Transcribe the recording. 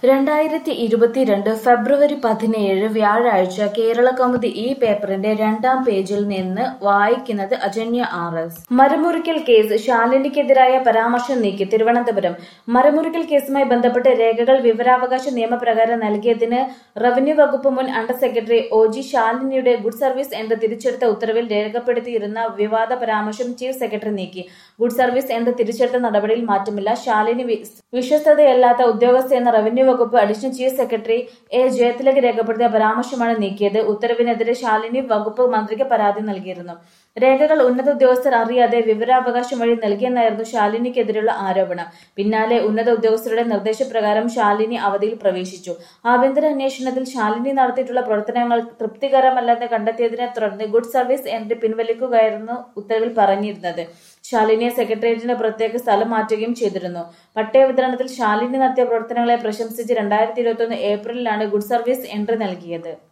രണ്ടായിരത്തി ഇരുപത്തിരണ്ട് ഫെബ്രുവരി പതിനേഴ് വ്യാഴാഴ്ച കേരള കൗമുദി ഈ പേപ്പറിന്റെ രണ്ടാം പേജിൽ നിന്ന് വായിക്കുന്നത് അജന്യ ആർ എസ് മരമുറിക്കൽ കേസ് ശാലിനിക്കെതിരായ പരാമർശം നീക്കി തിരുവനന്തപുരം മരമുറിക്കൽ കേസുമായി ബന്ധപ്പെട്ട് രേഖകൾ വിവരാവകാശ നിയമപ്രകാരം നൽകിയതിന് റവന്യൂ വകുപ്പ് മുൻ അണ്ടർ സെക്രട്ടറി ഒ ജി ശാലിനിയുടെ ഗുഡ് സർവീസ് എന്ന് തിരിച്ചെടുത്ത ഉത്തരവിൽ രേഖപ്പെടുത്തിയിരുന്ന വിവാദ പരാമർശം ചീഫ് സെക്രട്ടറി നീക്കി ഗുഡ് സർവീസ് എന്ന് തിരിച്ചെടുത്ത നടപടിയിൽ മാറ്റമില്ല ശാലിനി വി- വിശ്വസ്തതയല്ലാത്ത ഉദ്യോഗസ്ഥ എന്ന റവന്യൂ വകുപ്പ് additional chief secretary A Jayathilak രേഖപ്പെടുത്തിയ പരാമർശമാണ് നീക്കിയത് ഉത്തരവിനെതിരെ ശാലിനി വകുപ്പ് മന്ത്രിക്ക് പരാതി നൽകിയിരുന്നു രേഖകൾ ഉന്നത ഉദ്യോഗസ്ഥർ അറിയാതെ വിവരാവകാശം വഴി നൽകിയെന്നായിരുന്നു ശാലിനിക്കെതിരെയുള്ള ആരോപണം പിന്നാലെ ഉന്നത ഉദ്യോഗസ്ഥരുടെ നിർദ്ദേശപ്രകാരം ശാലിനി അവധിയിൽ പ്രവേശിച്ചു ആഭ്യന്തര അന്വേഷണത്തിൽ ശാലിനി നടത്തിയിട്ടുള്ള പ്രവർത്തനങ്ങൾ തൃപ്തികരമല്ലെന്ന് കണ്ടെത്തിയതിനെ തുടർന്ന് ഗുഡ് സർവീസ് എൻട്രി പിൻവലിക്കുകയായിരുന്നു ഉത്തരവിൽ പറഞ്ഞിരുന്നത് ശാലിനിയെ സെക്രട്ടേറിയറ്റിന് പ്രത്യേക സ്ഥലം മാറ്റുകയും ചെയ്തിരുന്നു പട്ടയ വിതരണത്തിൽ ശാലിനി നടത്തിയ പ്രവർത്തനങ്ങളെ പ്രശംസിച്ച് രണ്ടായിരത്തി ഇരുപത്തി ഒന്ന് ഏപ്രിലിലാണ് ഗുഡ് സർവീസ് എൻട്രി നൽകിയത്